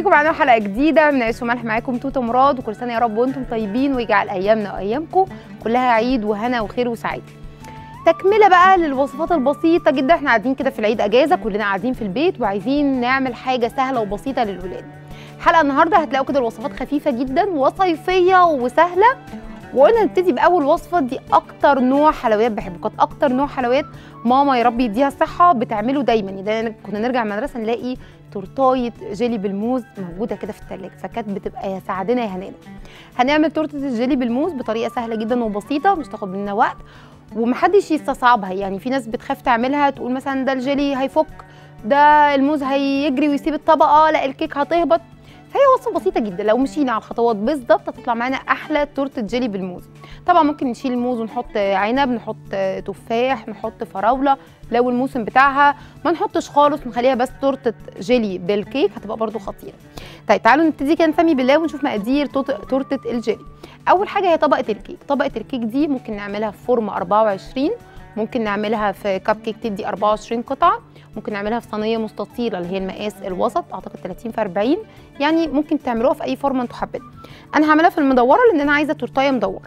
بيكم معانا حلقه جديده من عيش وملح معاكم توته مراد وكل سنه يا رب وانتم طيبين ويجعل ايامنا وايامكم كلها عيد وهنا وخير وسعاده تكمله بقى للوصفات البسيطه جدا احنا قاعدين كده في العيد اجازه كلنا قاعدين في البيت وعايزين نعمل حاجه سهله وبسيطه للولاد حلقه النهارده هتلاقوا كده الوصفات خفيفه جدا وصيفيه وسهله وقلنا نبتدي باول وصفه دي اكتر نوع حلويات بحبه كانت اكتر نوع حلويات ماما يا رب يديها الصحه بتعمله دايما يعني كنا نرجع من المدرسه نلاقي تورتايه جيلي بالموز موجوده كده في الثلاجه فكانت بتبقى يا سعدنا يا هنانا هنعمل تورته الجيلي بالموز بطريقه سهله جدا وبسيطه مش تاخد مننا وقت ومحدش يستصعبها يعني في ناس بتخاف تعملها تقول مثلا ده الجيلي هيفك ده الموز هيجري ويسيب الطبقه لا الكيك هتهبط فهي وصفه بسيطه جدا لو مشينا على الخطوات بالظبط هتطلع معانا احلى تورته جيلي بالموز طبعا ممكن نشيل الموز ونحط عنب نحط تفاح نحط فراوله لو الموسم بتاعها ما نحطش خالص نخليها بس تورته جيلي بالكيك هتبقى برده خطيره طيب تعالوا نبتدي كده نسمي بالله ونشوف مقادير تورته الجيلي اول حاجه هي طبقه الكيك طبقه الكيك دي ممكن نعملها في فورم 24 ممكن نعملها في كب كيك تدي 24 قطعه ممكن نعملها في صينيه مستطيله اللي هي المقاس الوسط اعتقد 30 في 40 يعني ممكن تعملوها في اي فورمه انتوا حابين انا هعملها في المدوره لان انا عايزه تورتايه مدوره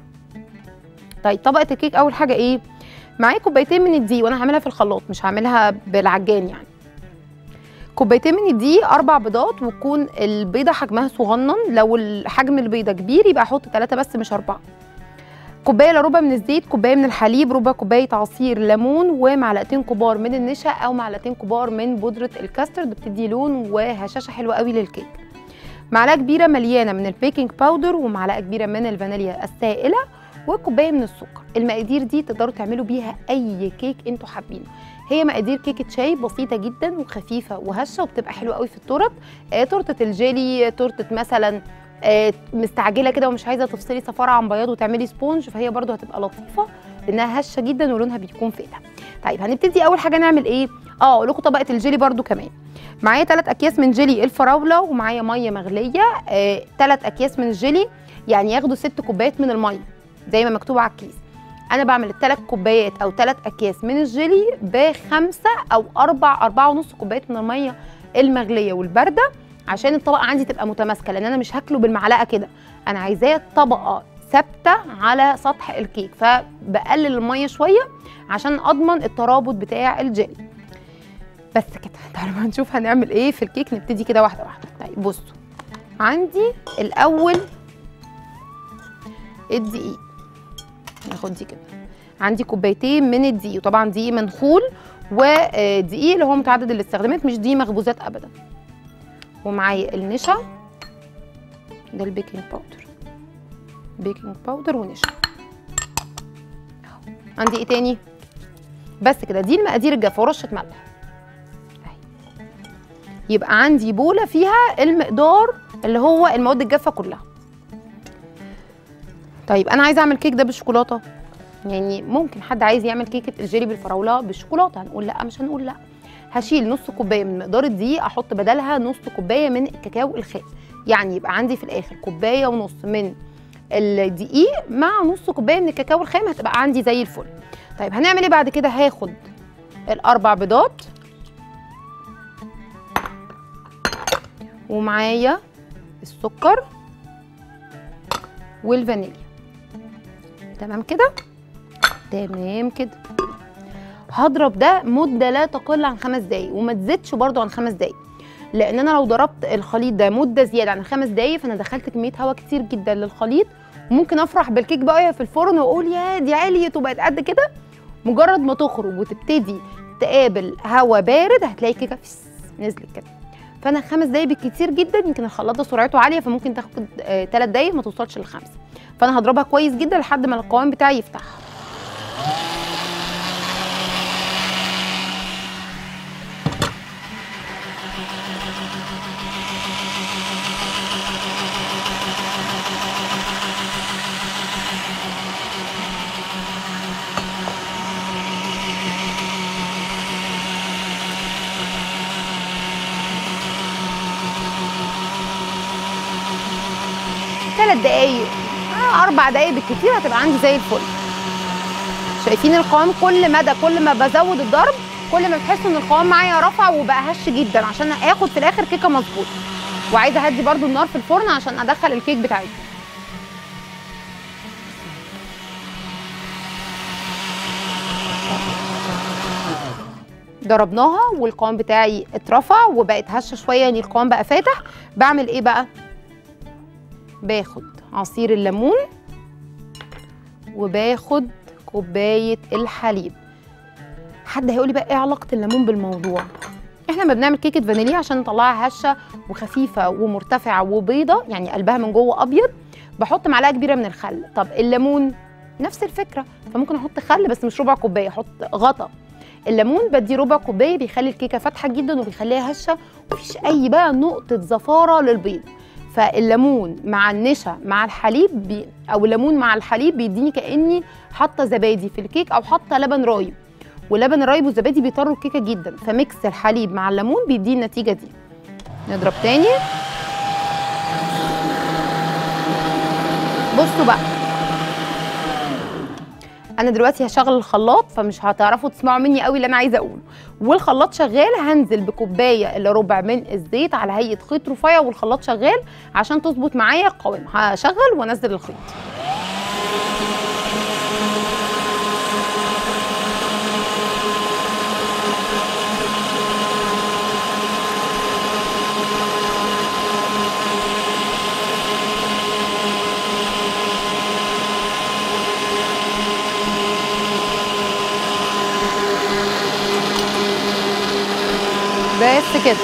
طيب طبقه الكيك اول حاجه ايه معايا كوبايتين من الدقيق وانا هعملها في الخلاط مش هعملها بالعجان يعني كوبايتين من الدقيق اربع بيضات وتكون البيضه حجمها صغنن لو حجم البيضه كبير يبقى احط ثلاثه بس مش اربعه كوبايه الا ربع من الزيت كوبايه من الحليب ربع كوبايه عصير ليمون ومعلقتين كبار من النشا او معلقتين كبار من بودره الكاسترد بتدي لون وهشاشه حلوه قوي للكيك معلقه كبيره مليانه من البيكنج باودر ومعلقه كبيره من الفانيليا السائله وكوبايه من السكر المقادير دي تقدروا تعملوا بيها اي كيك انتوا حابينه هي مقادير كيكه شاي بسيطه جدا وخفيفه وهشه وبتبقى حلوه قوي في التورت آه تورته الجيلي تورته مثلا آه مستعجله كده ومش عايزه تفصلي صفاره عن بياض وتعملي سبونج فهي برده هتبقى لطيفه لانها هشه جدا ولونها بيكون في ايدها طيب هنبتدي اول حاجه نعمل ايه اه اقول لكم طبقه الجيلي برده كمان معايا 3 اكياس من جيلي الفراوله ومعايا ميه مغليه 3 آه اكياس من الجيلي يعني ياخدوا 6 كوبايات من الميه زي ما مكتوب على الكيس انا بعمل الثلاث كوبايات او ثلاث اكياس من الجيلي بخمسه او اربع اربعه ونص كوبايات من الميه المغليه والبارده عشان الطبقه عندي تبقى متماسكه لان انا مش هاكله بالمعلقه كده انا عايزاه طبقه ثابته على سطح الكيك فبقلل الميه شويه عشان اضمن الترابط بتاع الجيلي بس كده تعالوا بقى نشوف هنعمل ايه في الكيك نبتدي كده واحده واحده طيب بصوا عندي الاول الدقيق ناخد دي كده عندي كوبايتين من الدقيق وطبعا دقيق منخول ودقيق اللي هو متعدد الاستخدامات مش دي مخبوزات ابدا ومعايا النشا ده البيكنج باودر بيكنج باودر ونشا اهو عندي ايه تاني بس كده دي المقادير الجافه ورشه ملح يبقى عندي بوله فيها المقدار اللي هو المواد الجافه كلها طيب انا عايزه اعمل كيك ده بالشوكولاته يعني ممكن حد عايز يعمل كيكه الجيلي بالفراوله بالشوكولاته هنقول لا مش هنقول لا هشيل نص كوبايه من مقدار الدقيق احط بدلها نص كوبايه من الكاكاو الخام يعني يبقى عندي في الاخر كوبايه ونص من الدقيق مع نص كوبايه من الكاكاو الخام هتبقى عندي زي الفل طيب هنعمل ايه بعد كده هاخد الاربع بيضات ومعايا السكر والفانيليا تمام كده تمام كده هضرب ده مده لا تقل عن خمس دقايق وما تزيدش برده عن خمس دقايق لان انا لو ضربت الخليط ده مده زياده عن خمس دقايق فانا دخلت كميه هواء كتير جدا للخليط وممكن افرح بالكيك بقى في الفرن واقول يا دي عليت وبقت قد كده مجرد ما تخرج وتبتدي تقابل هواء بارد هتلاقي كيكه نزلت كده فانا خمس دقايق بالكتير جدا يمكن الخلاط ده سرعته عاليه فممكن تاخد ثلاث آه دقايق ما توصلش لخمسه فانا هضربها كويس جدا لحد ما القوام بتاعي يفتح ثلاث دقايق اربع دقايق بالكتير هتبقى عندي زي الفل شايفين القوام كل مدى كل ما بزود الضرب كل ما بتحسوا ان القوام معايا رفع وبقى هش جدا عشان اخد في الاخر كيكه مظبوطه وعايزه اهدي برده النار في الفرن عشان ادخل الكيك بتاعتي ضربناها والقوام بتاعي اترفع وبقت هشه شويه يعني القوام بقى فاتح بعمل ايه بقى باخد عصير الليمون وباخد كوبايه الحليب حد هيقولي بقى ايه علاقه الليمون بالموضوع احنا لما بنعمل كيكه فانيليا عشان نطلعها هشه وخفيفه ومرتفعه وبيضه يعني قلبها من جوه ابيض بحط معلقه كبيره من الخل طب الليمون نفس الفكره فممكن احط خل بس مش ربع كوبايه احط غطا الليمون بدي ربع كوبايه بيخلي الكيكه فاتحه جدا وبيخليها هشه ومفيش اي بقى نقطه زفاره للبيض فالليمون مع النشا مع الحليب بي او الليمون مع الحليب بيديني كاني حاطه زبادي في الكيك او حاطه لبن رايب ولبن الرايب والزبادي بيطروا الكيكه جدا فميكس الحليب مع الليمون بيدي النتيجه دي نضرب تاني بصوا بقى انا دلوقتي هشغل الخلاط فمش هتعرفوا تسمعوا مني قوي اللي انا عايزه اقوله والخلاط شغال هنزل بكوبايه الا ربع من الزيت على هيئه خيط رفيع والخلاط شغال عشان تظبط معايا القوام هشغل وانزل الخيط بس كده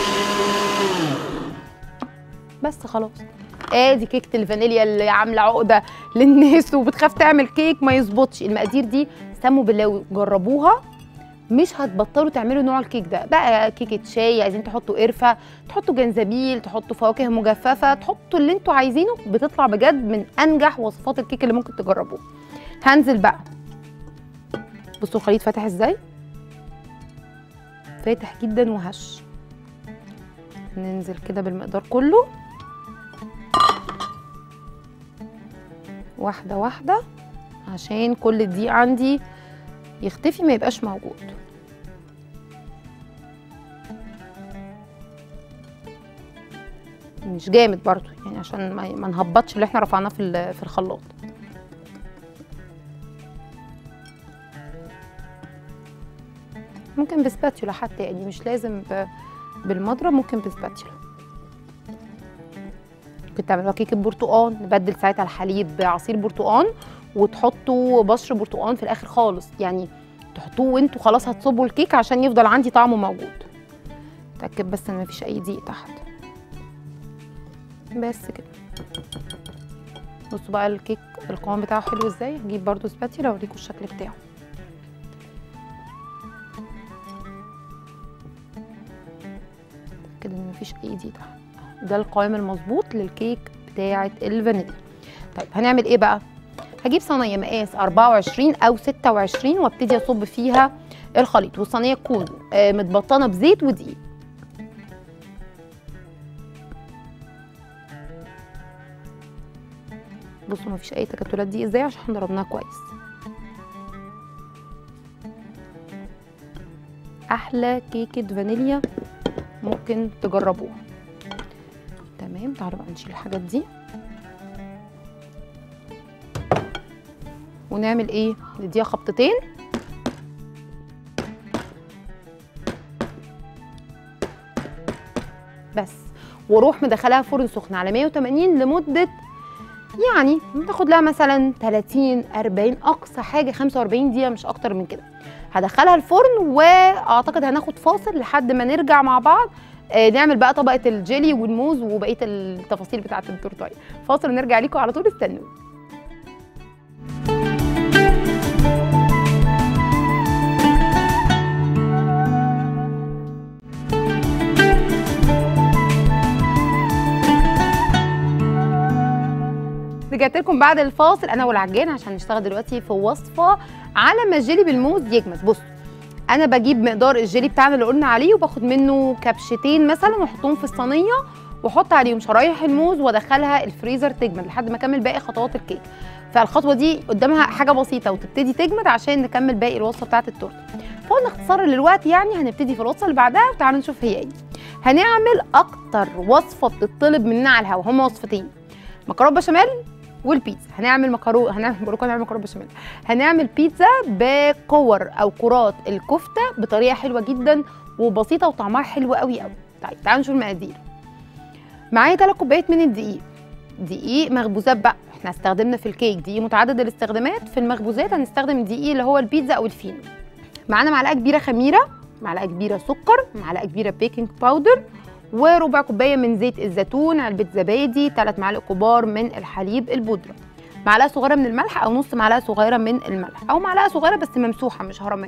بس خلاص ادي كيكه الفانيليا اللي عامله عقده للناس وبتخاف تعمل كيك ما يظبطش المقادير دي سموا بالله وجربوها مش هتبطلوا تعملوا نوع الكيك ده بقى كيكه شاي عايزين تحطوا قرفه تحطوا جنزبيل تحطوا فواكه مجففه تحطوا اللي انتوا عايزينه بتطلع بجد من انجح وصفات الكيك اللي ممكن تجربوه هنزل بقى بصوا الخليط فاتح ازاي فاتح جدا وهش ننزل كده بالمقدار كله واحدة واحدة عشان كل الدقيق عندي يختفي ما يبقاش موجود مش جامد برضو يعني عشان ما ما نهبطش اللي احنا رفعناه في ال- في الخلاط ممكن بسباتيولا حتى يعني مش لازم ب- بالمضرب ممكن بسباتيولا ممكن تعملوها كيكه برتقال نبدل ساعتها الحليب بعصير برتقال وتحطوا بشر برتقال في الاخر خالص يعني تحطوه وانتوا خلاص هتصبوا الكيك عشان يفضل عندي طعمه موجود اتاكد بس ان مفيش اي دقيق تحت بس كده بصوا بقى الكيك القوام بتاعه حلو ازاي هجيب برضو سباتيولا اوريكم الشكل بتاعه كده ان مفيش اي دقيق تحت ده القوام المظبوط للكيك بتاعه الفانيليا طيب هنعمل ايه بقى هجيب صينيه مقاس 24 او 26 وابتدي اصب فيها الخليط والصينيه تكون آه، متبطنه بزيت ودقيق بصوا مفيش اي تكتلات دي ازاي عشان احنا ضربناها كويس احلى كيكه فانيليا ممكن تجربوها تمام تعالوا بقى نشيل الحاجات دي ونعمل ايه نديها خبطتين بس واروح مدخلها فرن سخن على 180 لمده يعني تاخد لها مثلا 30 40 اقصى حاجه 45 دقيقه مش اكتر من كده هدخلها الفرن واعتقد هناخد فاصل لحد ما نرجع مع بعض آه، نعمل بقى طبقه الجيلي والموز وبقيه التفاصيل بتاعه التورتايه فاصل ونرجع لكم على طول استنوا رجعت لكم بعد الفاصل انا والعجان عشان نشتغل دلوقتي في وصفه على ما الجيلي بالموز يجمد بصوا انا بجيب مقدار الجيلي بتاعنا اللي قلنا عليه وباخد منه كبشتين مثلا واحطهم في الصينيه واحط عليهم شرايح الموز وادخلها الفريزر تجمد لحد ما اكمل باقي خطوات الكيك فالخطوه دي قدامها حاجه بسيطه وتبتدي تجمد عشان نكمل باقي الوصفه بتاعه التورته فقلنا اختصارا للوقت يعني هنبتدي في الوصفه اللي بعدها وتعالوا نشوف هي ايه هنعمل اكتر وصفه بتطلب مننا على الهوا هما وصفتين مكرونه بشاميل والبيتزا هنعمل مكرونه هنعمل بقول لكم هنعمل مكرونه بشاميل هنعمل بيتزا بكور او كرات الكفته بطريقه حلوه جدا وبسيطه وطعمها حلو قوي قوي طيب تعالوا نشوف المقادير معايا 3 كوبايات من الدقيق دقيق مخبوزات بقى احنا استخدمنا في الكيك دقيق متعدد الاستخدامات في المخبوزات هنستخدم الدقيق اللي هو البيتزا او الفينو معانا معلقه كبيره خميره معلقه كبيره سكر معلقه كبيره بيكنج باودر وربع كوبايه من زيت الزيتون علبه زبادي 3 معالق كبار من الحليب البودره معلقه صغيره من الملح او نص معلقه صغيره من الملح او معلقه صغيره بس ممسوحه مش هرميه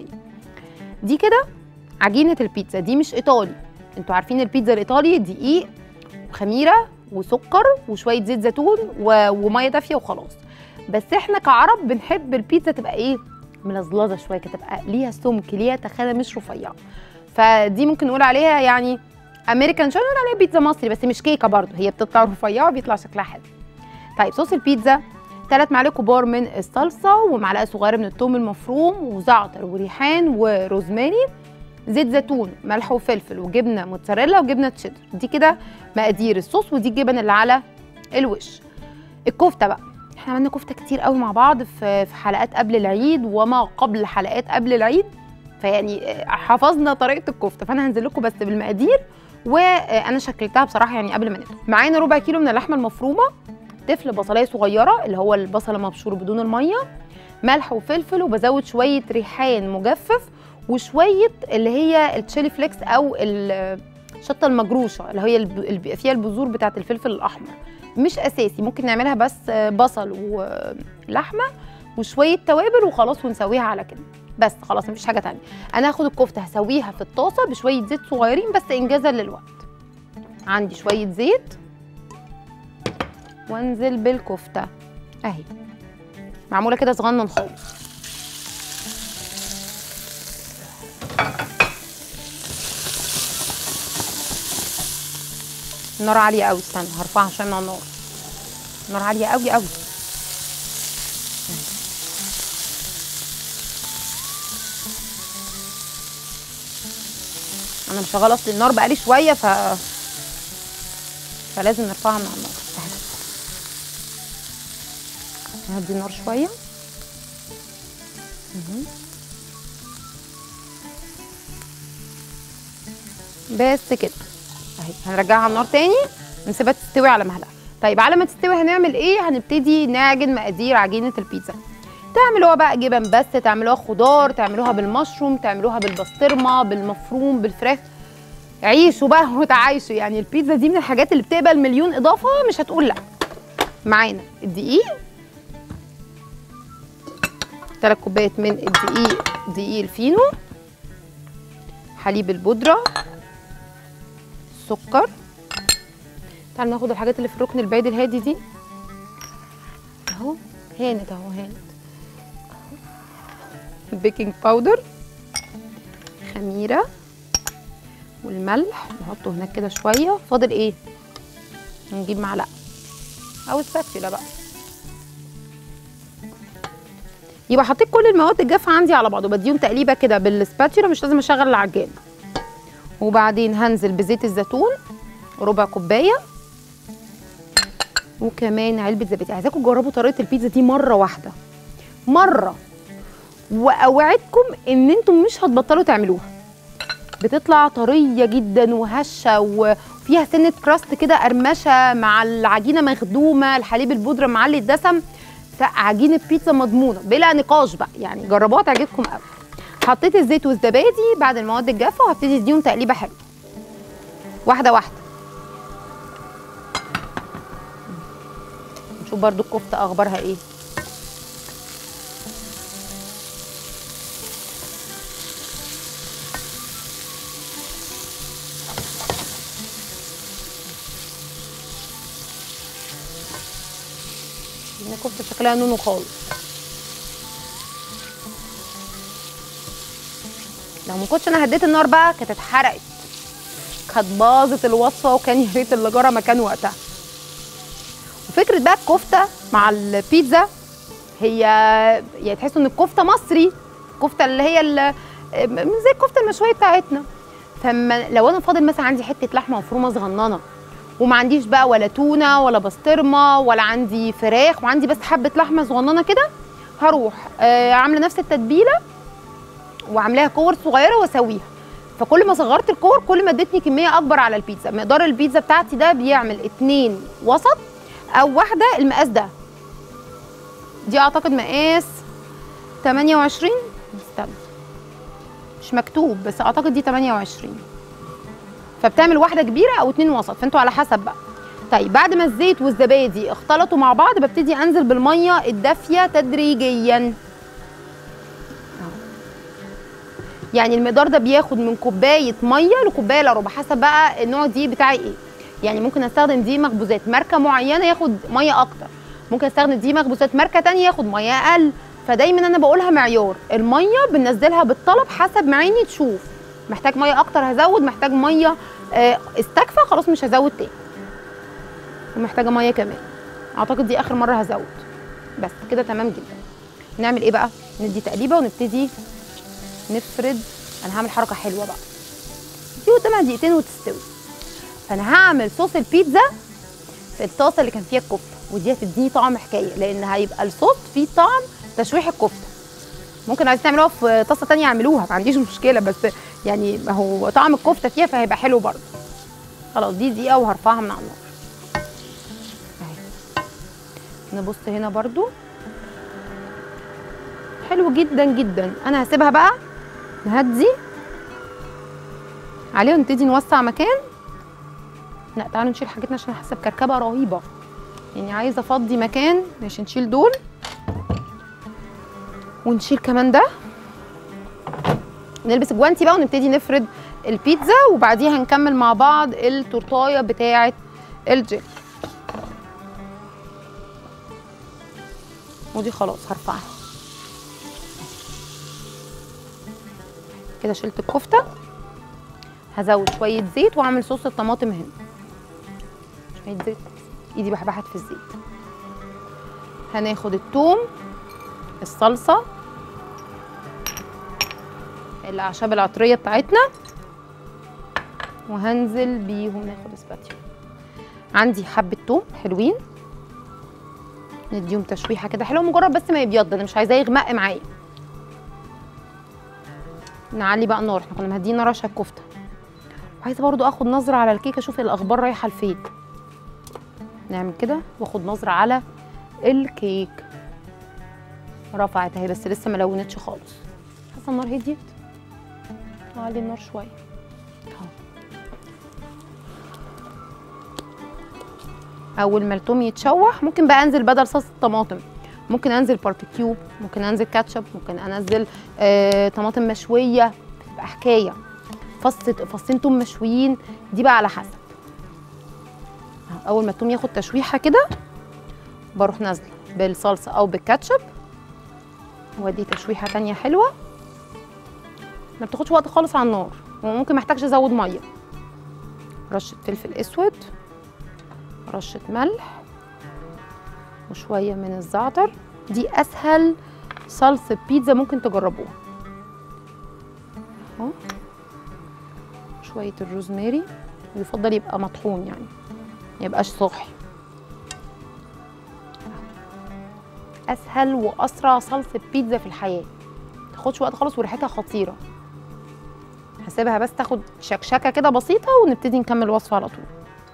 دي كده عجينه البيتزا دي مش ايطالي انتوا عارفين البيتزا الايطالي دقيق وخميره وسكر وشويه زيت زيتون و... وميه دافيه وخلاص بس احنا كعرب بنحب البيتزا تبقى ايه ملزلزه شويه كده تبقى ليها سمك ليها تخانه مش رفيعه فدي ممكن نقول عليها يعني امريكان شويه نقول عليها بيتزا مصري بس مش كيكه برضه هي بتطلع رفيعه وبيطلع شكلها حلو طيب صوص البيتزا ثلاث معالق كبار من الصلصه ومعلقه صغيره من الثوم المفروم وزعتر وريحان وروزماري زيت زيتون ملح وفلفل وجبنه موتزاريلا وجبنه تشيدر دي كده مقادير الصوص ودي الجبن اللي على الوش الكفته بقى احنا عملنا كفته كتير قوي مع بعض في في حلقات قبل العيد وما قبل حلقات قبل العيد فيعني حفظنا طريقه الكفته فانا هنزل لكم بس بالمقادير وانا شكلتها بصراحه يعني قبل ما نبدا معانا ربع كيلو من اللحمه المفرومه تفل بصلايه صغيره اللي هو البصل المبشور بدون الميه ملح وفلفل وبزود شويه ريحان مجفف وشويه اللي هي التشيلي فليكس او الشطه المجروشه اللي هي اللي بيبقى فيها البذور بتاعه الفلفل الاحمر مش اساسي ممكن نعملها بس بصل ولحمه وشويه توابل وخلاص ونسويها على كده بس خلاص مفيش حاجه تانية انا هاخد الكفته هسويها في الطاسه بشويه زيت صغيرين بس انجازا للوقت عندي شويه زيت وانزل بالكفته اهي معموله كده صغنن خالص النار عاليه قوي استنى هرفعها شويه من على النار النار عاليه قوي قوي انا مشغله اصل النار بقالي شويه ف فلازم نرفعها من على النار نهدي النار شويه بس كده اهي هنرجعها على النار تاني نسيبها تستوي على مهلها طيب على ما تستوي هنعمل ايه هنبتدي نعجن مقادير عجينه البيتزا تعملوها بقى جبن بس تعملوها خضار تعملوها بالمشروم تعملوها بالبسطرمه بالمفروم بالفراخ عيشوا بقى وتعايشوا يعني البيتزا دي من الحاجات اللي بتقبل مليون اضافه مش هتقول لا معانا الدقيق ثلاث كوبايات من الدقيق دقيق الفينو حليب البودره سكر تعالوا ناخد الحاجات اللي في الركن البعيد الهادي دي اهو هانت اهو هانت البيكنج باودر خميره والملح نحطه هناك كده شويه فاضل ايه نجيب معلقه او السفله بقى يبقى حطيت كل المواد الجافه عندي على بعض وبديهم تقليبه كده بالسباتشولا مش لازم اشغل العجان وبعدين هنزل بزيت الزيتون ربع كوبايه وكمان علبه زبادي عايزاكم تجربوا طريقه البيتزا دي مره واحده مره واوعدكم ان انتم مش هتبطلوا تعملوها بتطلع طريه جدا وهشه وفيها سنه كراست كده قرمشه مع العجينه مخدومه الحليب البودره معلي الدسم عجينه بيتزا مضمونه بلا نقاش بقى يعني جربوها تعجبكم قوي حطيت الزيت والزبادي بعد المواد الجافه وهبتدي اديهم تقليبه حلوه واحده واحده نشوف برضو الكفته اخبارها ايه الكفته شكلها نونو خالص لو ما كنتش انا هديت النار بقى كانت اتحرقت كانت باظت الوصفه وكان يا ريت اللي جرى مكان وقتها وفكره بقى الكفته مع البيتزا هي يعني تحسوا ان الكفته مصري الكفته اللي هي زي الكفته المشويه بتاعتنا ف... فما لو انا فاضل مثلا عندي حته لحمه مفرومه صغننه وما عنديش بقى ولا تونه ولا بسطرمه ولا عندي فراخ وعندي بس حبه لحمه صغننه كده هروح آه عامله نفس التتبيله وعاملاها كور صغيره واسويها فكل ما صغرت الكور كل ما ادتني كميه اكبر على البيتزا مقدار البيتزا بتاعتي ده بيعمل اتنين وسط او واحده المقاس ده دي اعتقد مقاس 28 استنى مش مكتوب بس اعتقد دي 28 فبتعمل واحده كبيره او اتنين وسط فانتوا على حسب بقى طيب بعد ما الزيت والزبادي اختلطوا مع بعض ببتدي انزل بالميه الدافيه تدريجيا يعني المقدار ده بياخد من كوبايه ميه لكوبايه الا ربع حسب بقى النوع دي بتاعي ايه يعني ممكن استخدم دي مخبوزات ماركه معينه ياخد ميه اكتر ممكن استخدم دي مخبوزات ماركه تانية ياخد ميه اقل فدايما انا بقولها معيار الميه بننزلها بالطلب حسب ما عيني تشوف محتاج ميه اكتر هزود محتاج ميه آه، استكفى خلاص مش هزود تاني ومحتاجه ميه كمان اعتقد دي اخر مره هزود بس كده تمام جدا نعمل ايه بقى ندي تقليبه ونبتدي نفرد انا هعمل حركه حلوه بقى دي قدامها دقيقتين وتستوي فانا هعمل صوص البيتزا في الطاسه اللي كان فيها الكفته ودي هتديني طعم حكايه لان هيبقى الصوص فيه طعم تشويح الكفته ممكن عايز تعملوها في طاسه تانية اعملوها ما عنديش مشكله بس يعني ما هو طعم الكفته فيها فهيبقى حلو برضه خلاص دي دقيقه وهرفعها من على النار اهي نبص هنا برضو حلو جدا جدا انا هسيبها بقى نهدي عليها ونبتدي نوسع مكان لا تعالوا نشيل حاجتنا عشان حاسه بكركبه رهيبه يعني عايزه افضي مكان ماشي نشيل دول ونشيل كمان ده نلبس الجوانتي بقى ونبتدي نفرد البيتزا وبعديها هنكمل مع بعض التورتايه بتاعه الجيلي ودي خلاص هرفعها كده شلت الكفته هزود شويه زيت واعمل صوص الطماطم هنا شويه زيت ايدي بحبحت في الزيت هناخد الثوم الصلصه الاعشاب العطريه بتاعتنا وهنزل بيهم ناخد سباتيو عندي حبه ثوم حلوين نديهم تشويحه كده حلوه مجرد بس ما يبيض انا مش عايزاه يغمق معايا نعلي بقى النار احنا كنا مهديين نار عشان الكفته وعايزه برضو اخد نظره على الكيكه اشوف الاخبار رايحه لفين نعمل كده واخد نظره على الكيك رفعت اهي بس لسه ما لونتش خالص حاسه النار هديت نعلي النار شويه اهو اول ما التوم يتشوح ممكن بقى انزل بدل صوص الطماطم ممكن انزل باربيكيو ممكن انزل كاتشب ممكن انزل آه طماطم مشويه بتبقى حكايه فص فصين توم مشويين دي بقى على حسب اول ما التوم ياخد تشويحه كده بروح نازله بالصلصه او بالكاتشب وادي تشويحه تانية حلوه ما بتاخدش وقت خالص على النار وممكن محتاجش ازود ميه رشه فلفل اسود رشه ملح وشويه من الزعتر دي اسهل صلصه بيتزا ممكن تجربوها اهو شويه الروزماري ويفضل يبقى مطحون يعني ما يبقاش صاحي اسهل واسرع صلصه بيتزا في الحياه تاخدش وقت خالص وريحتها خطيره هسيبها بس تاخد شكشكه كده بسيطه ونبتدي نكمل الوصفه على طول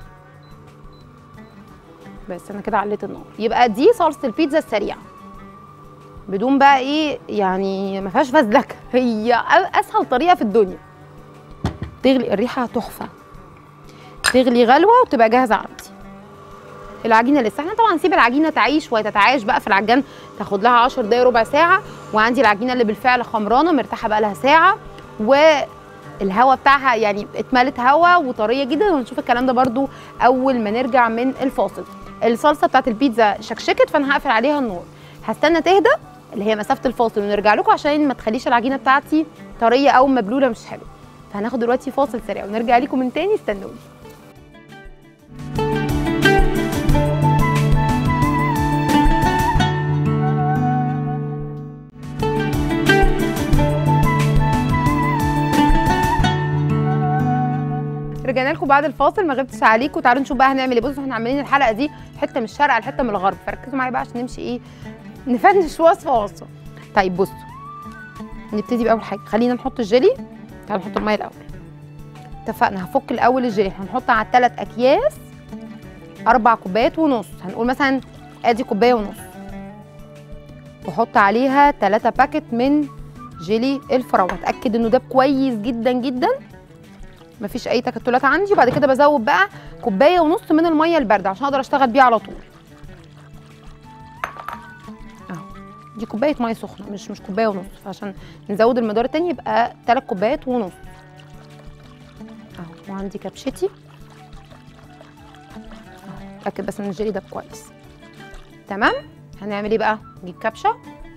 بس انا كده عليت النار يبقى دي صلصه البيتزا السريعه بدون بقى ايه يعني ما فيهاش فزلكه هي اسهل طريقه في الدنيا تغلي الريحه تحفه تغلي غلوه وتبقى جاهزه عندي العجينه لسه احنا طبعا نسيب العجينه تعيش وتتعايش بقى في العجان تاخد لها 10 دقايق ربع ساعه وعندي العجينه اللي بالفعل خمرانه مرتاحه بقى لها ساعه والهواء بتاعها يعني اتملت هواء وطريه جدا ونشوف الكلام ده برده اول ما نرجع من الفاصل الصلصه بتاعت البيتزا شكشكت فانا هقفل عليها النار هستنى تهدى اللي هي مسافه الفاصل ونرجع لكم عشان ما تخليش العجينه بتاعتي طريه او مبلوله مش حلوه فهناخد دلوقتي فاصل سريع ونرجع لكم من تاني استنوني معاكم بعد الفاصل ما غبتش عليكم تعالوا نشوف بقى هنعمل ايه بصوا احنا عاملين الحلقه دي حته من الشرق على حته من الغرب فركزوا معايا بقى عشان نمشي ايه نفنش وصفه وصفه طيب بصوا نبتدي باول حاجه خلينا نحط الجيلي تعالوا نحط الميه الاول اتفقنا هفك الاول الجيلي هنحط على الثلاث اكياس اربع كوبايات ونص هنقول مثلا ادي كوبايه ونص واحط عليها 3 باكت من جيلي الفراوله اتاكد انه ده كويس جدا جدا مفيش اي تكتلات عندي وبعد كده بزود بقى كوبايه ونص من الميه البارده عشان اقدر اشتغل بيه على طول اهو دي كوبايه ميه سخنه مش مش كوبايه ونص فعشان نزود المقدار التاني يبقى 3 كوبايات ونص اهو وعندي كبشتي اهو اتاكد بس ان الجيلي ده كويس تمام هنعمل ايه بقى نجيب كبشه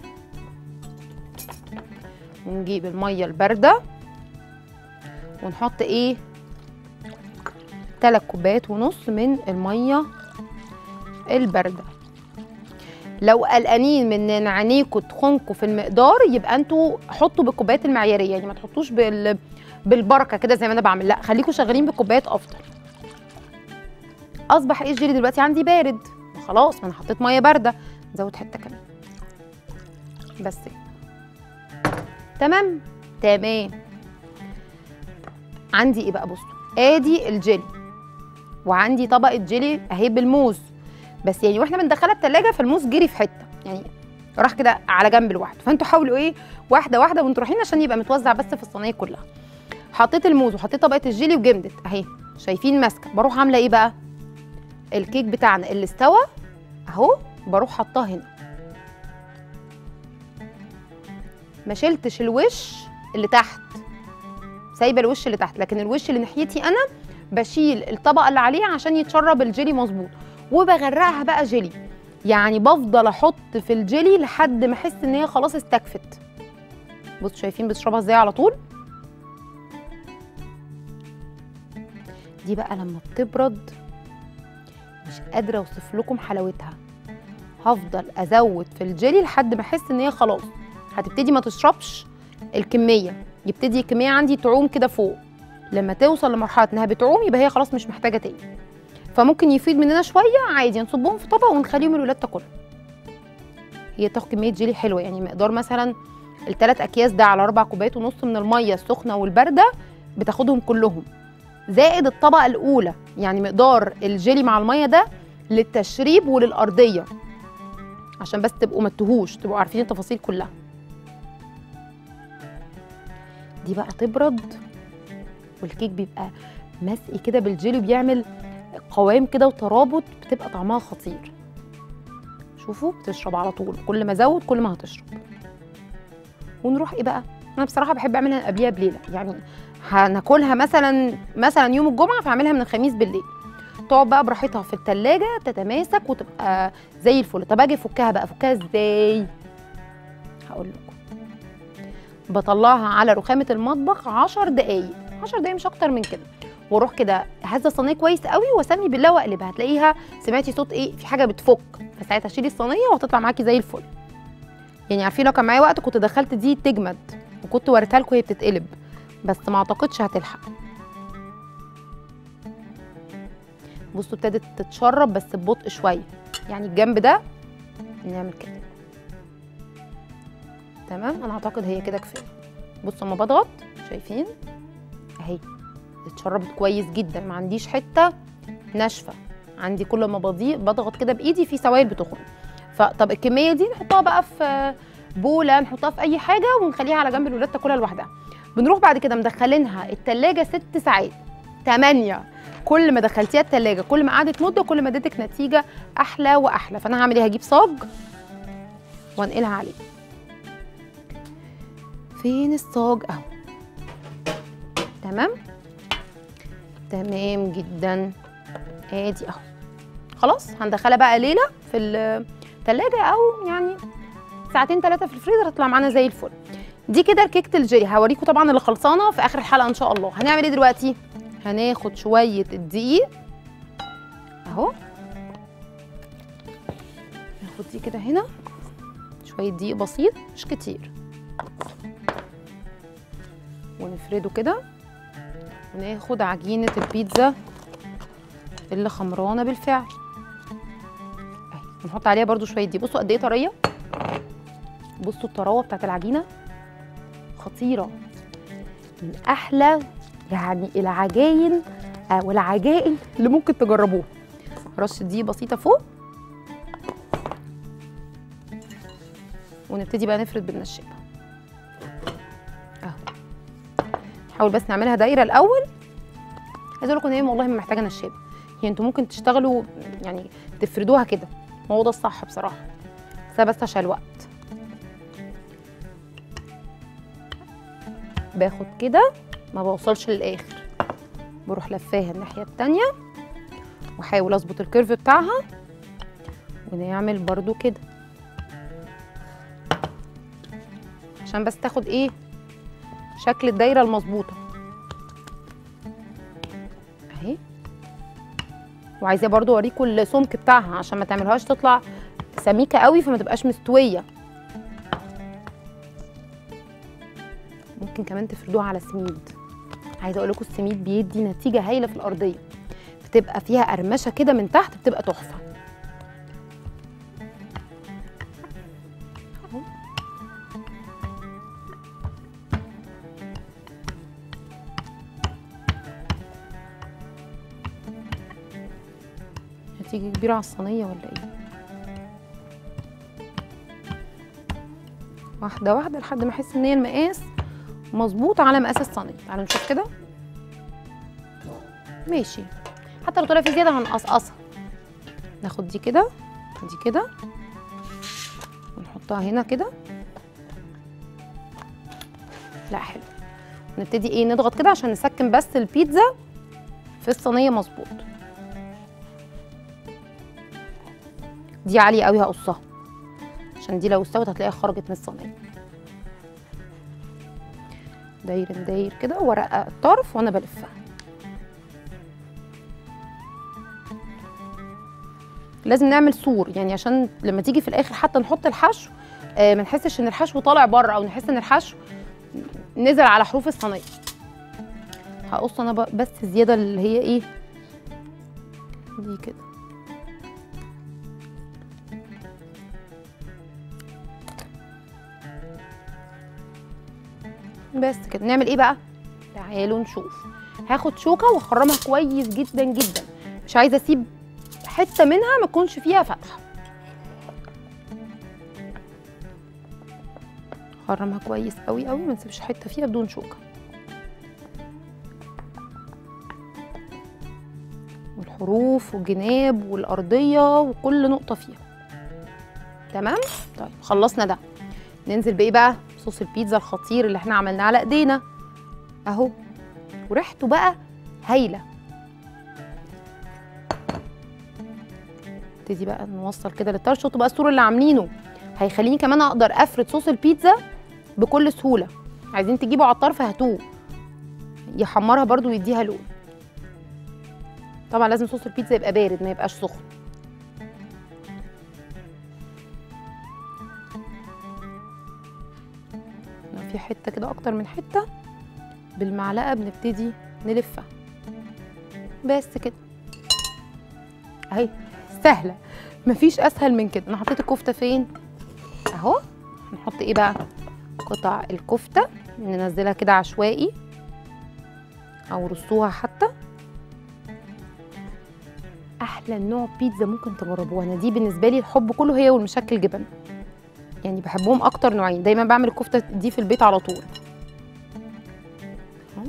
ونجيب الميه البارده ونحط ايه تلات كوبايات ونص من الميه البارده لو قلقانين من ان عينيكوا تخنكوا في المقدار يبقى انتوا حطوا بالكوبايات المعياريه يعني ما تحطوش بال بالبركه كده زي ما انا بعمل لا خليكوا شغالين بالكوبايات افضل اصبح ايه الجيلي دلوقتي عندي بارد خلاص ما انا حطيت ميه بارده نزود حته كمان بس كده. تمام تمام عندي ايه بقى بصوا ادي الجيلي وعندي طبقه جيلي اهي بالموز بس يعني واحنا بندخلها التلاجة فالموز جري في حته يعني راح كده على جنب لوحده فانتوا حاولوا ايه واحده واحده وانتوا رايحين عشان يبقى متوزع بس في الصينيه كلها حطيت الموز وحطيت طبقه الجيلي وجمدت اهي شايفين ماسكه بروح عامله ايه بقى الكيك بتاعنا اللي استوى اهو بروح حطاه هنا ما شلتش الوش اللي تحت سايبه الوش اللي تحت لكن الوش اللي ناحيتي انا بشيل الطبقه اللي عليه عشان يتشرب الجيلي مظبوط وبغرقها بقى جيلي يعني بفضل احط في الجيلي لحد ما احس ان هي خلاص استكفت بصوا شايفين بتشربها ازاي على طول دي بقى لما بتبرد مش قادره اوصف لكم حلاوتها هفضل ازود في الجيلي لحد ما احس ان هي خلاص هتبتدي ما تشربش الكميه يبتدي الكميه عندي تعوم كده فوق لما توصل لمرحله انها بتعوم يبقى هي خلاص مش محتاجه تاني فممكن يفيد مننا شويه عادي نصبهم في طبق ونخليهم الولاد تاكلهم هي تاخد كميه جيلي حلوه يعني مقدار مثلا الثلاث اكياس ده على اربع كوبايات ونص من الميه السخنه والبارده بتاخدهم كلهم زائد الطبقه الاولى يعني مقدار الجيلي مع الميه ده للتشريب وللارضيه عشان بس تبقوا ما تتوهوش تبقوا عارفين التفاصيل كلها دي بقى تبرد والكيك بيبقى مسقي كده بالجيلي وبيعمل قوام كده وترابط بتبقى طعمها خطير شوفوا بتشرب على طول كل ما ازود كل ما هتشرب ونروح ايه بقى انا بصراحه بحب اعملها قبليها بليله يعني هناكلها مثلا مثلا يوم الجمعه فاعملها من الخميس بالليل تقعد بقى براحتها في التلاجة تتماسك وتبقى زي الفل طب اجي افكها بقى افكها ازاي هقول لكم بطلعها على رخامه المطبخ 10 دقايق 10 دقايق مش اكتر من كده واروح كده هزه الصينيه كويس قوي واسمي بالله واقلبها هتلاقيها سمعتي صوت ايه في حاجه بتفك فساعتها شيلي الصينيه وهتطلع معاكي زي الفل يعني عارفين لو كان معايا وقت كنت دخلت دي تجمد وكنت وريتها لكم وهي بتتقلب بس ما اعتقدش هتلحق بصوا ابتدت تتشرب بس ببطء شويه يعني الجنب ده نعمل كده تمام انا اعتقد هي كده كفايه بصوا اما بضغط شايفين اهي اتشربت كويس جدا ما عنديش حته ناشفه عندي كل ما بضيق بضغط كده بايدي في سوائل بتخرج فطب الكميه دي نحطها بقى في بوله نحطها في اي حاجه ونخليها على جنب الولاد تاكلها لوحدها بنروح بعد كده مدخلينها التلاجة ست ساعات تمانية كل ما دخلتيها التلاجة كل ما قعدت مدة كل ما اديتك نتيجة أحلى وأحلى فأنا هعمل إيه هجيب صاج وانقلها عليه فين الصاج أهو تمام تمام جدا ادي اهو خلاص هندخلها بقى ليله في التلاجة او يعني ساعتين ثلاثه في الفريزر تطلع معانا زي الفل دي كده كيكه الجيلي هوريكم طبعا اللي خلصانه في اخر الحلقه ان شاء الله هنعمل ايه دلوقتي هناخد شويه الدقيق اهو ناخد دي كده هنا شويه دقيق بسيط مش كتير ونفرده كده وناخد عجينه البيتزا اللي خمرانه بالفعل اهي نحط عليها برده شويه دي بصوا قد ايه طريه بصوا الطراوه بتاعت العجينه خطيره من احلى يعني العجاين آه، والعجائن اللي ممكن تجربوها رشه دي بسيطه فوق ونبتدي بقى نفرد بالنشابه اهو نحاول بس نعملها دايره الاول عايزه اقول لكم ان هي والله ما محتاجه نشابه هي انتوا ممكن تشتغلوا يعني تفردوها كده هو ده الصح بصراحه بس أنا بس عشان الوقت باخد كده ما بوصلش للاخر بروح لفاها الناحيه التانية واحاول اظبط الكيرف بتاعها ونعمل برضو كده عشان بس تاخد ايه شكل الدايره المظبوطه اهي وعايزاه برضو اوريكم السمك بتاعها عشان ما تعملوهاش تطلع سميكه قوي فما تبقاش مستويه ممكن كمان تفردوها على سميد عايزه اقول لكم السميد بيدي نتيجه هايله في الارضيه بتبقى فيها قرمشه كده من تحت بتبقى تحفه أهو. هتيجي كبيره على الصينيه ولا ايه واحده واحده لحد ما احس ان هي المقاس مظبوط على مقاس الصينيه تعالوا نشوف كده ماشي حتى لو طلع في زياده هنقصقصها ناخد دي كده دي كده ونحطها هنا كده لا حلو نبتدي ايه نضغط كده عشان نسكن بس البيتزا في الصينيه مظبوط دي عاليه قوي هقصها عشان دي لو استوت هتلاقيها خرجت من الصينيه داير داير كده ورقه الطرف وانا بلفها لازم نعمل سور يعني عشان لما تيجي في الاخر حتى نحط الحشو آه ما نحسش ان الحشو طالع بره او نحس ان الحشو نزل على حروف الصينيه هقص انا ب- بس الزياده اللي هي ايه دي كده بس كده نعمل ايه بقى تعالوا نشوف هاخد شوكه واخرمها كويس جدا جدا مش عايزه اسيب حته منها ما تكونش فيها فتحه خرمها كويس قوي قوي ما نسيبش حته فيها بدون شوكه والحروف والجناب والارضيه وكل نقطه فيها تمام طيب خلصنا ده ننزل بايه بقى صوص البيتزا الخطير اللي احنا عملناه على ايدينا اهو وريحته بقى هايله نبتدي بقى نوصل كده للطرش وتبقى السور اللي عاملينه هيخليني كمان اقدر افرد صوص البيتزا بكل سهوله عايزين تجيبوا على الطرف هاتوه يحمرها برضو ويديها لون طبعا لازم صوص البيتزا يبقى بارد ما يبقاش سخن لو في حته كده اكتر من حته بالمعلقه بنبتدي نلفها بس كده اهي سهله مفيش اسهل من كده انا حطيت الكفته فين اهو نحط ايه بقى قطع الكفته ننزلها كده عشوائي او رصوها حتى احلى نوع بيتزا ممكن تجربوها انا دي بالنسبه لي الحب كله هي والمشكل جبن يعني بحبهم اكتر نوعين دايما بعمل الكفته دي في البيت على طول أهو.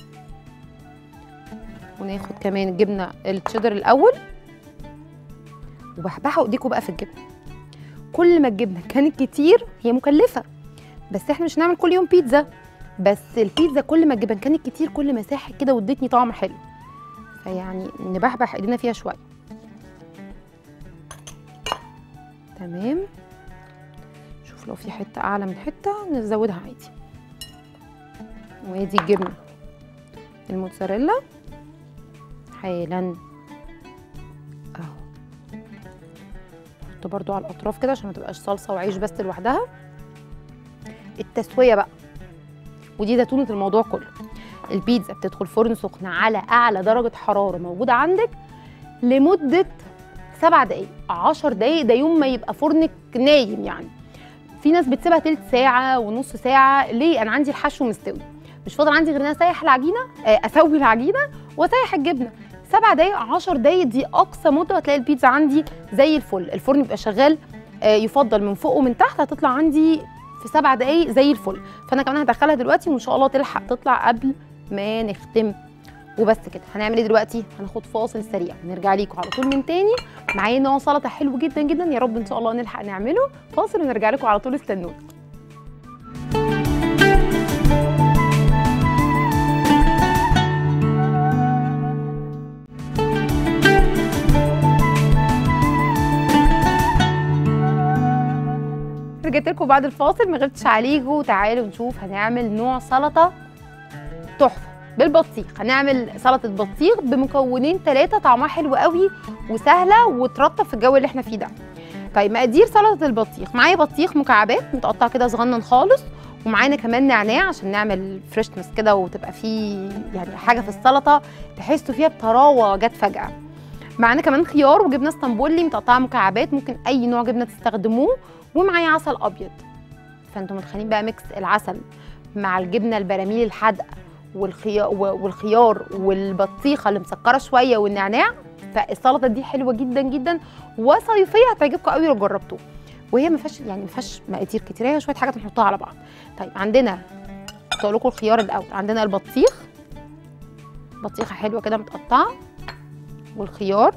وناخد كمان الجبنه التشيدر الاول وبحبحوا ايديكم بقى في الجبنه كل ما الجبنه كانت كتير هي مكلفه بس احنا مش هنعمل كل يوم بيتزا بس البيتزا كل ما الجبن كانت كتير كل ما ساحت كده وادتني طعم حلو فيعني نبحبح ايدينا فيها شويه تمام شوف لو في حته اعلى من حته نزودها عادي وادي الجبنه الموتزاريلا حالا اهو نحط برضو على الاطراف كده عشان ما تبقاش صلصه وعيش بس لوحدها التسويه بقى ودي زيتونه الموضوع كله البيتزا بتدخل فرن سخن على اعلى درجه حراره موجوده عندك لمده سبع دقايق 10 دقايق ده يوم ما يبقى فرنك نايم يعني في ناس بتسيبها تلت ساعه ونص ساعه ليه انا عندي الحشو مستوي مش فاضل عندي غير ان انا اسيح العجينه آه، اسوي العجينه واسيح الجبنه سبع دقايق 10 دقايق دي اقصى مده هتلاقي البيتزا عندي زي الفل الفرن بيبقى شغال آه، يفضل من فوق ومن تحت هتطلع عندي في سبع دقايق زي الفل فانا كمان هدخلها دلوقتي وان شاء الله تلحق تطلع قبل ما نختم وبس كده هنعمل ايه دلوقتي هناخد فاصل سريع نرجع ليكم على طول من تاني معايا نوع سلطه حلو جدا جدا يا رب ان شاء الله نلحق نعمله فاصل ونرجع لكم على طول استنونا رجعت لكم بعد الفاصل ما غبتش عليكم تعالوا نشوف هنعمل نوع سلطه تحفه بالبطيخ هنعمل سلطه بطيخ بمكونين ثلاثه طعمها حلو قوي وسهله وترطب في الجو اللي احنا فيه ده طيب مقادير سلطه البطيخ معايا بطيخ مكعبات متقطع كده صغنن خالص ومعانا كمان نعناع عشان نعمل فريشنس كده وتبقى فيه يعني حاجه في السلطه تحسوا فيها بطراوه جت فجاه معانا كمان خيار وجبنه اسطنبولي متقطعه مكعبات ممكن اي نوع جبنه تستخدموه ومعايا عسل ابيض فانتم متخيلين بقى ميكس العسل مع الجبنه البراميل الحادقه والخيار والخيار والبطيخه اللي مسكره شويه والنعناع فالسلطه دي حلوه جدا جدا وصيفيه هتعجبكم قوي لو جربتوها وهي ما فيهاش يعني ما فيهاش مقادير كتير هي شويه حاجات نحطها على بعض طيب عندنا اقول لكم الخيار الاول عندنا البطيخ بطيخه حلوه كده متقطعه والخيار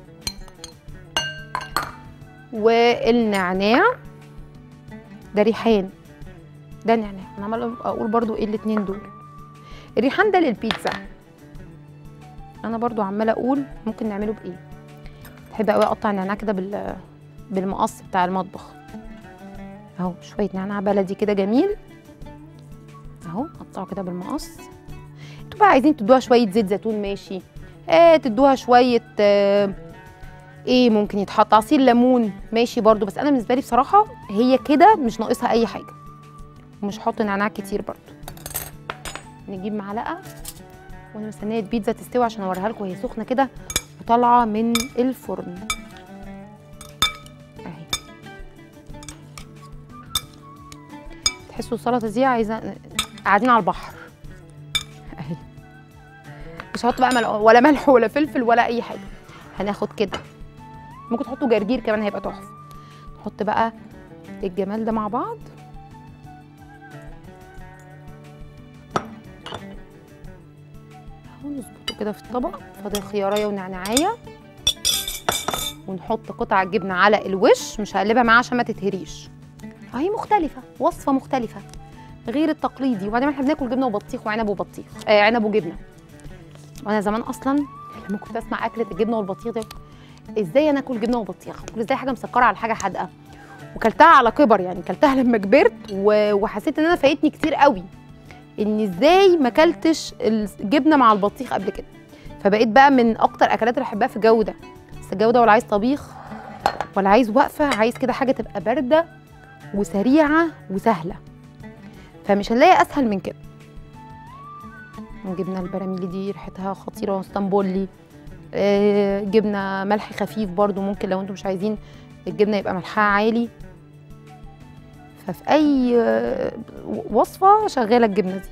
والنعناع ده ريحان ده نعناع انا عماله اقول برضو ايه الاتنين دول الريحان ده للبيتزا انا برضو عماله اقول ممكن نعمله بايه بحب قوي اقطع النعناع كده بال بالمقص بتاع المطبخ اهو شويه نعناع بلدي كده جميل اهو قطعه كده بالمقص انتوا بقى عايزين تدوها شويه زيت زيتون ماشي آه تدوها شويه آه ايه ممكن يتحط عصير ليمون ماشي برضو بس انا بالنسبه لي بصراحه هي كده مش ناقصها اي حاجه ومش هحط نعناع كتير برضو نجيب معلقه وانا مستنيه البيتزا تستوي عشان اوريها لكم وهي سخنه كده وطالعه من الفرن اهي تحسوا السلطه دي عايزه قاعدين على البحر اهي مش هحط بقى ملح ولا ملح ولا فلفل ولا اي حاجه هناخد كده ممكن تحطوا جرجير كمان هيبقى تحفه نحط بقى الجمال ده مع بعض اهو نظبطه كده في الطبق فاضل خياريه ونعناعيه ونحط قطع الجبنه على الوش مش هقلبها معاه عشان ما تتهريش اهي مختلفه وصفه مختلفه غير التقليدي وبعدين احنا بناكل جبنه وبطيخ وعنب وبطيخ آه عنب وجبنه وانا زمان اصلا لما كنت اسمع اكله الجبنه والبطيخ ده ازاي انا اكل جبنه وبطيخ اكل ازاي حاجه مسكره على حاجه حادقه وكلتها على كبر يعني كلتها لما كبرت و- وحسيت ان انا فايتني كتير قوي ان ازاي ما اكلتش الجبنه مع البطيخ قبل كده فبقيت بقى من اكتر اكلات اللي بحبها في الجو ده بس الجو ده ولا عايز طبيخ ولا عايز وقفه عايز كده حاجه تبقى بارده وسريعه وسهله فمش هنلاقي اسهل من كده جبنه البراميلي دي ريحتها خطيره اسطنبولي آه، جبنه ملح خفيف برضو ممكن لو انتم مش عايزين الجبنه يبقى ملحها عالي ففي اي آه، وصفه شغاله الجبنه دي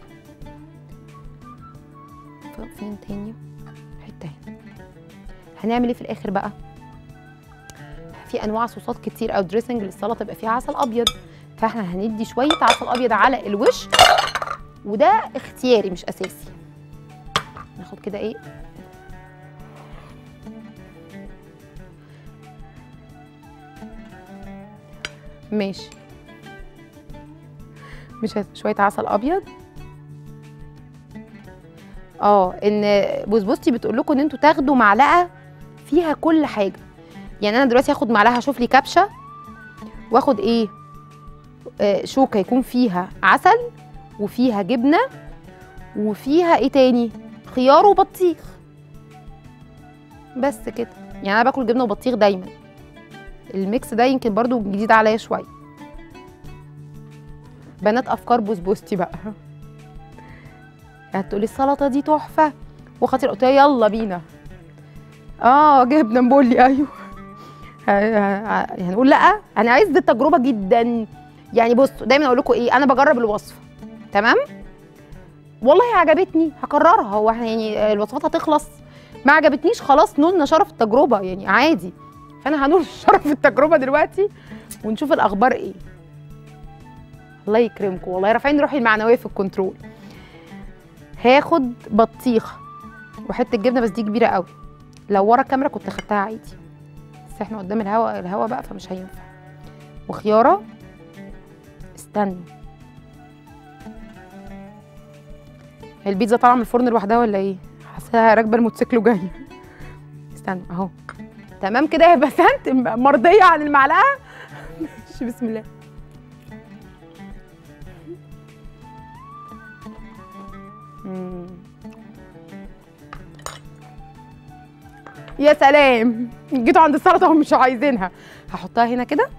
ف- فين تاني حته هنا هنعمل ايه في الاخر بقى في انواع صوصات كتير او دريسنج للسلطه يبقى فيها عسل ابيض فاحنا هندي شويه عسل ابيض على الوش وده اختياري مش اساسي ناخد كده ايه ماشي مش هت- شويه عسل ابيض اه ان بوزبوستي بتقول لكم ان انتوا تاخدوا معلقه فيها كل حاجه يعني انا دلوقتي هاخد معلقه هشوف لي كبشه واخد ايه آه شوكه يكون فيها عسل وفيها جبنه وفيها ايه تاني خيار وبطيخ بس كده يعني انا باكل جبنه وبطيخ دايما الميكس ده يمكن برضو جديد عليا شويه بنات افكار بوسبوستي بقى هتقولي السلطه دي تحفه وخطيره قلت لها يلا بينا اه جبنه بولي ايوه ه- ه- هنقول لا انا عايز دي التجربه جدا يعني بصوا دايما اقول لكم ايه انا بجرب الوصفه تمام والله عجبتني هكررها هو احنا يعني الوصفات هتخلص ما عجبتنيش خلاص نولنا شرف التجربه يعني عادي فانا هنول شرف التجربه دلوقتي ونشوف الاخبار ايه الله يكرمكم والله رافعين روحي المعنويه في الكنترول هاخد بطيخه وحته جبنه بس دي كبيره قوي لو ورا الكاميرا كنت خدتها عادي بس احنا قدام الهوا الهوا بقى فمش هينفع وخياره استنى هي البيتزا طالعه من الفرن لوحدها ولا ايه حاساها راكبه الموتوسيكل وجايه استنى اهو تمام كده يا بسنت م- مرضيه عن المعلقه ماشي بسم الله مم. يا سلام جيتوا عند السلطه ومش عايزينها هحطها هنا كده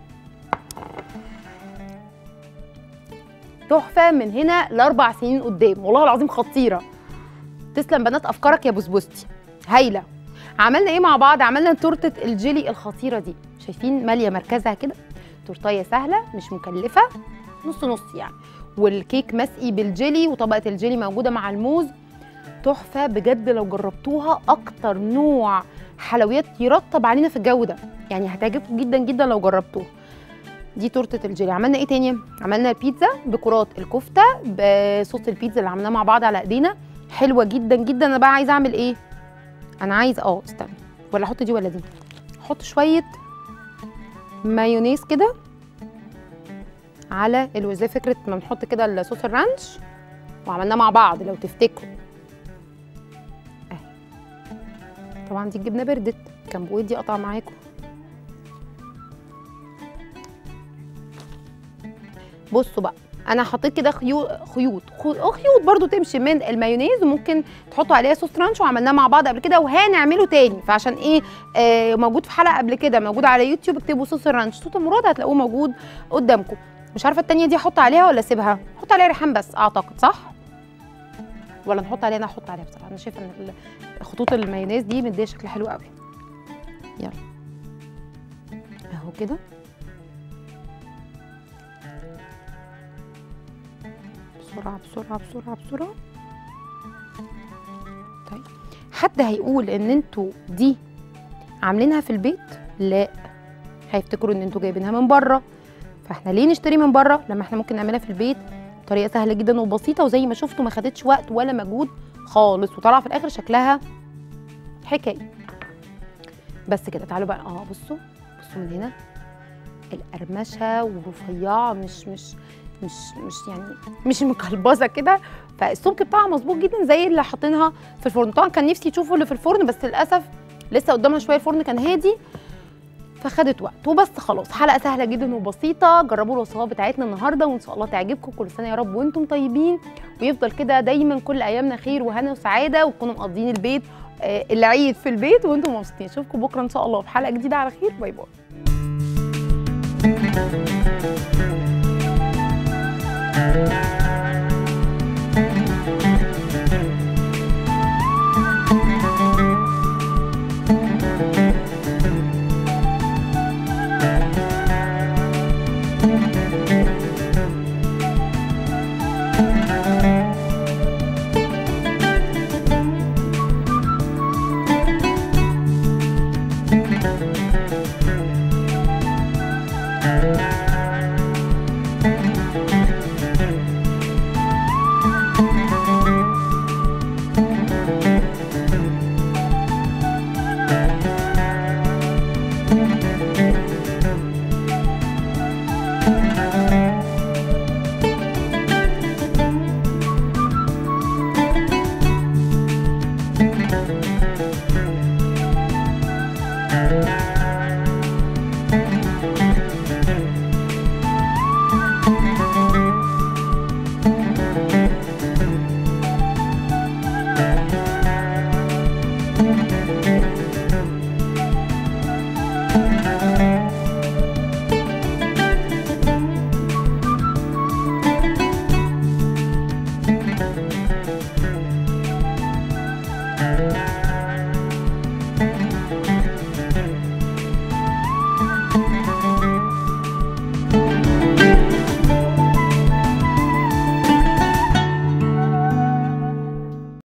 تحفه من هنا لاربع سنين قدام والله العظيم خطيره تسلم بنات افكارك يا بسبوستي هايله عملنا ايه مع بعض عملنا تورته الجيلي الخطيره دي شايفين ماليه مركزها كده تورتايه سهله مش مكلفه نص نص يعني والكيك مسقي بالجيلي وطبقه الجيلي موجوده مع الموز تحفه بجد لو جربتوها اكتر نوع حلويات يرطب علينا في الجو ده يعني هتعجبكم جدا جدا لو جربتوها دي تورته الجيلي عملنا ايه تاني عملنا البيتزا بكرات الكفته بصوص البيتزا اللي عملناه مع بعض على ايدينا حلوه جدا جدا انا بقى عايزه اعمل ايه انا عايز اه استنى ولا احط دي ولا دي احط شويه مايونيز كده على الو زي فكره ما بنحط كده الصوص الرانش وعملناه مع بعض لو تفتكروا اهي طبعا دي الجبنه بردت كان بودي قطع معاكم بصوا بقى انا حطيت كده خيوط خيوط خو- خيوط برضو تمشي من المايونيز وممكن تحطوا عليها صوص رانش وعملناه مع بعض قبل كده وهنعمله تاني فعشان ايه آه موجود في حلقه قبل كده موجود على يوتيوب اكتبوا صوص الرانش صوت المراد هتلاقوه موجود قدامكم مش عارفه التانية دي احط عليها ولا اسيبها احط عليها ريحان بس اعتقد صح ولا نحط عليها انا احط عليها بصراحه انا شايفه ان ال- خطوط المايونيز دي مديه شكل حلو قوي يلا اهو كده بسرعه بسرعه بسرعه بسرعه طيب حد هيقول ان انتوا دي عاملينها في البيت لا هيفتكروا ان انتوا جايبينها من بره فاحنا ليه نشتري من بره لما احنا ممكن نعملها في البيت بطريقه سهله جدا وبسيطه وزي ما شفتوا ما خدتش وقت ولا مجهود خالص وطلع في الاخر شكلها حكايه بس كده تعالوا بقى اه بصوا بصوا من هنا القرمشه ورفيعه مش مش مش مش يعني مش مكلبظه كده فالسمك بتاعها مظبوط جدا زي اللي حاطينها في الفرن طبعا كان نفسي تشوفوا اللي في الفرن بس للاسف لسه قدامها شويه الفرن كان هادي فخدت وقت وبس خلاص حلقه سهله جدا وبسيطه جربوا الوصفات بتاعتنا النهارده وان شاء الله تعجبكم كل سنه يا رب وانتم طيبين ويفضل كده دايما كل ايامنا خير وهنا وسعاده وتكونوا مقضيين البيت آه، العيد في البيت وانتم مبسوطين اشوفكم بكره ان شاء الله في حلقه جديده على خير باي باي